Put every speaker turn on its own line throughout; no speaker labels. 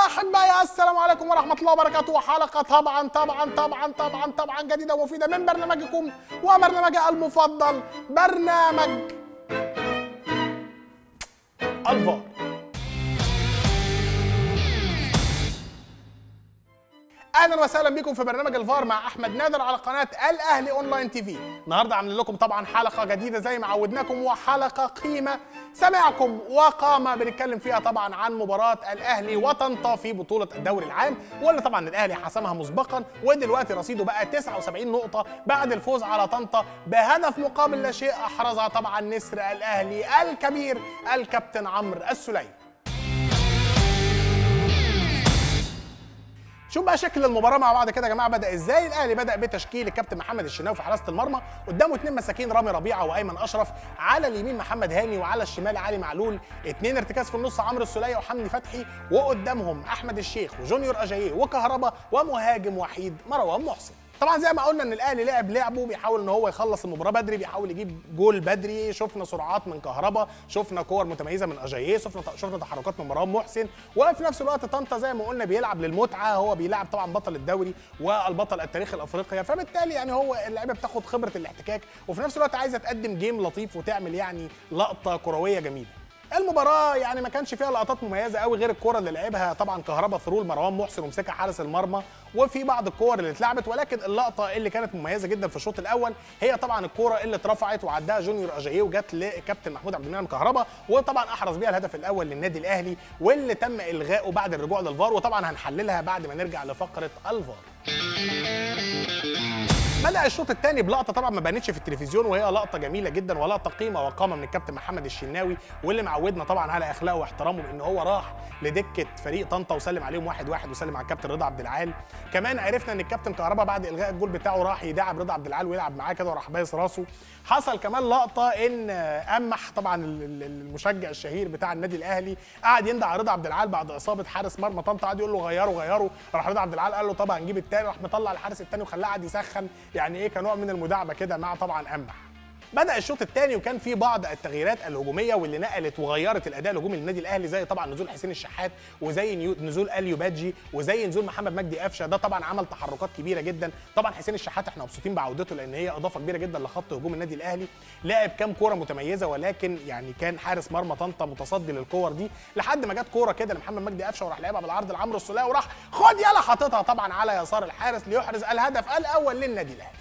احبائي السلام عليكم ورحمه الله وبركاته وحلقه طبعا طبعا طبعا طبعا طبعا جديده ومفيده من برنامجكم وبرنامجي المفضل برنامج الفار اهلا وسهلا بكم في برنامج الفار مع احمد نادر على قناه الاهلي اونلاين تي في النهارده عاملين لكم طبعا حلقه جديده زي ما عودناكم وحلقه قيمه سمعكم وقامه بنتكلم فيها طبعا عن مباراه الاهلي وطنطا في بطوله الدوري العام واللي طبعا الاهلي حسمها مسبقا ودلوقتي رصيده بقى 79 نقطه بعد الفوز على طنطا بهدف مقابل لا شيء احرزها طبعا نسر الاهلي الكبير الكابتن عمرو السليم شوف بقى شكل المباراه مع بعض كده يا جماعه بدا ازاي الاهلي بدا بتشكيل الكابتن محمد الشناوي في حراسه المرمى قدامه اثنين مساكين رامي ربيعه وايمن اشرف على اليمين محمد هاني وعلى الشمال علي معلول اثنين ارتكاز في النص عمرو السوليه وحمدي فتحي وقدامهم احمد الشيخ وجونيور اجاييه وكهربا ومهاجم وحيد مروان محسن طبعا زي ما قلنا ان الاهلي لعب لعبه بيحاول ان هو يخلص المباراه بدري بيحاول يجيب جول بدري شفنا سرعات من كهربا شفنا كور متميزه من اجاييه شفنا شفنا تحركات من مروان محسن وفي نفس الوقت طنطا زي ما قلنا بيلعب للمتعه هو بيلعب طبعا بطل الدوري والبطل التاريخي الافريقي فبالتالي يعني هو اللعيبه بتاخد خبره الاحتكاك وفي نفس الوقت عايزه تقدم جيم لطيف وتعمل يعني لقطه كرويه جميله المباراة يعني ما كانش فيها لقطات مميزة قوي غير الكرة اللي لعبها طبعا كهربا ثرو مروان محسن ومسكها حارس المرمى وفي بعض الكور اللي اتلعبت ولكن اللقطة اللي كانت مميزة جدا في الشوط الأول هي طبعا الكرة اللي اترفعت وعدها جونيور أجاييه وجت لكابتن محمود عبد المنعم كهربا وطبعا أحرز بيها الهدف الأول للنادي الأهلي واللي تم إلغائه بعد الرجوع للفار وطبعا هنحللها بعد ما نرجع لفقرة الفار. بدأ الشوط الثاني بلقطة طبعا ما بانتش في التلفزيون وهي لقطة جميلة جدا ولقطة قيمة وقامة من الكابتن محمد الشناوي واللي معودنا طبعا على اخلاقه واحترامه بان هو راح لدكة فريق طنطا وسلم عليهم واحد واحد وسلم على الكابتن رضا عبد العال كمان عرفنا ان الكابتن كهربا بعد الغاء الجول بتاعه راح يداعب رضا عبد العال ويلعب معاه كده وراح بايس راسه حصل كمان لقطة ان امح طبعا المشجع الشهير بتاع النادي الاهلي قعد يندع رضا عبد العال بعد اصابة حارس مرمى طنطا قعد يقول له غيره غيره راح رضا عبد العال قال له طبعا نجيب الثاني راح مطلع الحارس الثاني وخلاه قعد يسخن يعني ايه كنوع من المداعبه كده مع طبعا امح بدا الشوط الثاني وكان في بعض التغييرات الهجوميه واللي نقلت وغيرت الاداء الهجومي للنادي الاهلي زي طبعا نزول حسين الشحات وزي نزول اليو بادجي وزي نزول محمد مجدي قفشه ده طبعا عمل تحركات كبيره جدا طبعا حسين الشحات احنا مبسوطين بعودته لان هي اضافه كبيره جدا لخط هجوم النادي الاهلي لعب كام كوره متميزه ولكن يعني كان حارس مرمى طنطا متصدي للكور دي لحد ما جت كوره كده لمحمد مجدي قفشه وراح لعبها بالعرض لعمرو السوليه وراح خد يلا حاططها طبعا على يسار الحارس ليحرز الهدف الاول للنادي الاهلي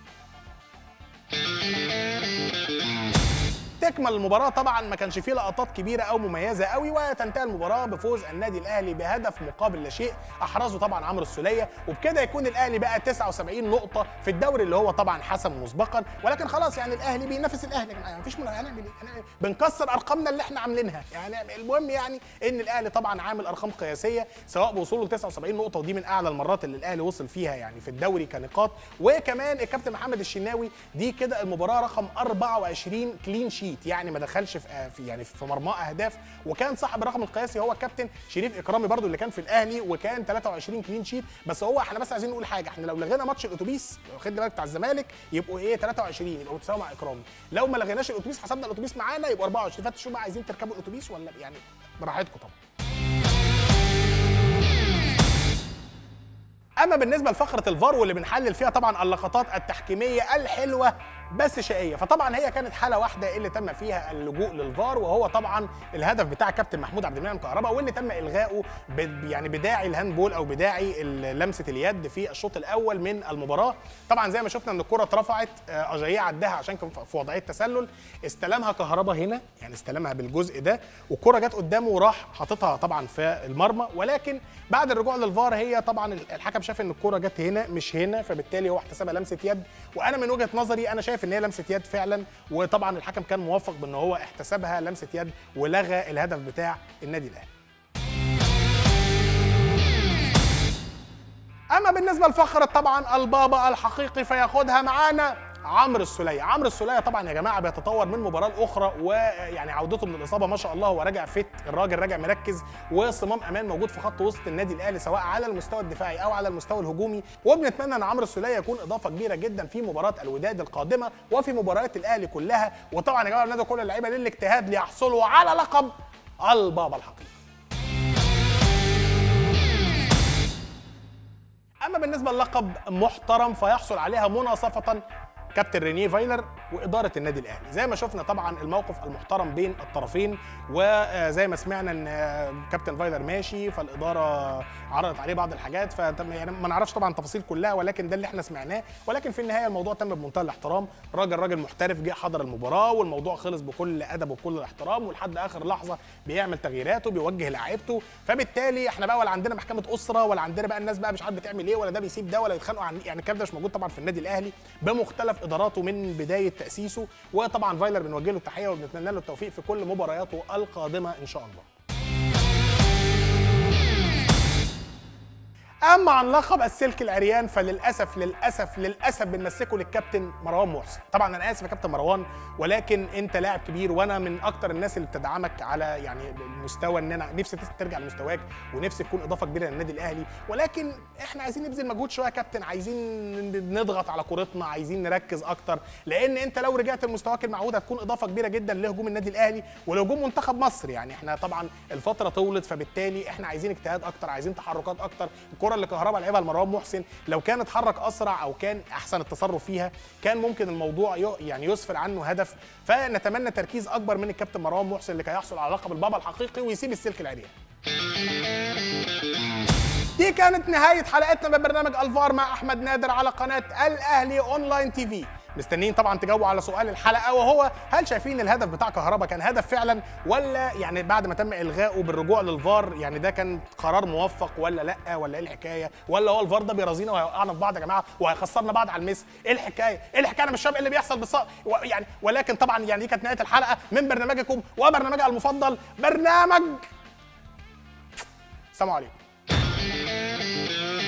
تكمل المباراة طبعا ما كانش فيه لقطات كبيرة أو مميزة قوي وتنتهي المباراة بفوز النادي الأهلي بهدف مقابل لا شيء أحرزه طبعا عمرو السولية وبكده يكون الأهلي بقى 79 نقطة في الدوري اللي هو طبعا حسم مسبقا ولكن خلاص يعني الأهلي بينافس الأهلي يا جماعة يعني مفيش هنعمل إيه؟ بنكسر أرقامنا اللي إحنا عاملينها يعني المهم يعني إن الأهلي طبعا عامل أرقام قياسية سواء بوصوله ل 79 نقطة ودي من أعلى المرات اللي الأهلي وصل فيها يعني في الدوري كنقاط وكمان الكابتن محمد الشناوي دي كده المباراة رقم 24 كلين شيت يعني ما دخلش في في يعني في مرماه اهداف وكان صاحب الرقم القياسي هو الكابتن شريف اكرامي برضو اللي كان في الاهلي وكان 23 كلين شيت بس هو احنا بس عايزين نقول حاجه احنا لو لغينا ماتش الاتوبيس واخد بالك بتاع الزمالك يبقوا ايه 23 يبقوا متساوي مع اكرامي لو ما لغيناش الاتوبيس حسبنا الاتوبيس معانا يبقوا 24 فانتوا شو بقى عايزين تركبوا الاتوبيس ولا يعني براحتكم طبعا اما بالنسبه لفقره الفار واللي بنحلل فيها طبعا اللقطات التحكيميه الحلوه بس شقيه فطبعا هي كانت حاله واحده اللي تم فيها اللجوء للفار وهو طبعا الهدف بتاع كابتن محمود عبد المنعم كهربا واللي تم الغائه يعني بداعي الهاندبول او بداعي لمسه اليد في الشوط الاول من المباراه طبعا زي ما شفنا ان الكره اترفعت اجاييه عدها عشان كان في وضعيه تسلل استلمها كهربا هنا يعني استلمها بالجزء ده والكره جت قدامه وراح حاططها طبعا في المرمى ولكن بعد الرجوع للفار هي طبعا الحكم شاف ان الكره جت هنا مش هنا فبالتالي هو احتسبها لمسه يد وانا من وجهه نظري انا شايف ان هي لمسه يد فعلا وطبعا الحكم كان موفق بان هو احتسبها لمسه يد ولغى الهدف بتاع النادي الاهلي اما بالنسبه لفقره طبعا البابا الحقيقي فياخدها معانا عمرو السوليه عمرو السوليه طبعا يا جماعه بيتطور من مباراه لاخرى ويعني عودته من الاصابه ما شاء الله هو راجع فت الراجل راجع مركز وصمام امان موجود في خط وسط النادي الاهلي سواء على المستوى الدفاعي او على المستوى الهجومي وبنتمنى ان عمرو السوليه يكون اضافه كبيره جدا في مباراه الوداد القادمه وفي مباريات الاهلي كلها وطبعا يا جماعه بنادي كل اللعيبه للاجتهاد ليحصلوا على لقب البابا الحقيقي بالنسبه للقب محترم فيحصل عليها مناصفه كابتن رينيه فايلر واداره النادي الاهلي زي ما شفنا طبعا الموقف المحترم بين الطرفين وزي ما سمعنا ان كابتن فايلر ماشي فالاداره عرضت عليه بعض الحاجات ف يعني ما نعرفش طبعا التفاصيل كلها ولكن ده اللي احنا سمعناه ولكن في النهايه الموضوع تم بمنتهى الاحترام راجل راجل محترف جه حضر المباراه والموضوع خلص بكل ادب وبكل الاحترام ولحد اخر لحظه بيعمل تغييراته بيوجه لاعيبته فبالتالي احنا بقى ولا عندنا محكمه اسره ولا عندنا بقى الناس بقى مش عارف بتعمل ايه ولا ده بيسيب ده ولا يتخانقوا عن يعني الكلام ده مش موجود طبعا في النادي الاهلي بمختلف اداراته من بدايه تاسيسه وطبعا فايلر بنوجه له التحيه وبنتمنى له التوفيق في كل مبارياته القادمه ان شاء الله اما عن لقب السلك العريان فللاسف للاسف للاسف بنمسكه للكابتن مروان محسن طبعا انا اسف يا كابتن مروان ولكن انت لاعب كبير وانا من اكتر الناس اللي بتدعمك على يعني المستوى ان انا نفسي ترجع لمستواك ونفسي تكون اضافه كبيره للنادي الاهلي ولكن احنا عايزين نبذل مجهود شويه يا كابتن عايزين نضغط على كورتنا عايزين نركز اكتر لان انت لو رجعت لمستواك المعهود هتكون اضافه كبيره جدا لهجوم النادي الاهلي ولهجوم منتخب مصر يعني احنا طبعا الفتره طولت فبالتالي احنا عايزين اجتهاد اكتر عايزين تحركات اكتر الكره اللي كهربا لعبها لمروان محسن لو كان اتحرك اسرع او كان احسن التصرف فيها كان ممكن الموضوع يعني يسفر عنه هدف فنتمنى تركيز اكبر من الكابتن مروان محسن لكي يحصل على لقب البابا الحقيقي ويسيب السلك العريان دي كانت نهايه حلقتنا من برنامج الفار مع احمد نادر على قناه الاهلي اونلاين تي في مستنيين طبعا تجاوبوا على سؤال الحلقه وهو هل شايفين الهدف بتاع كهربا كان هدف فعلا ولا يعني بعد ما تم الغائه بالرجوع للفار يعني ده كان قرار موفق ولا لا ولا ايه الحكايه ولا هو الفار ده بيرازينا وهيوقعنا في بعض يا جماعه وهيخسرنا بعض على الميس ايه الحكايه ايه الحكايه انا مش فاهم ايه اللي بيحصل بالظبط يعني ولكن طبعا يعني دي كانت نهايه الحلقه من برنامجكم وبرنامجها المفضل برنامج سلام عليكم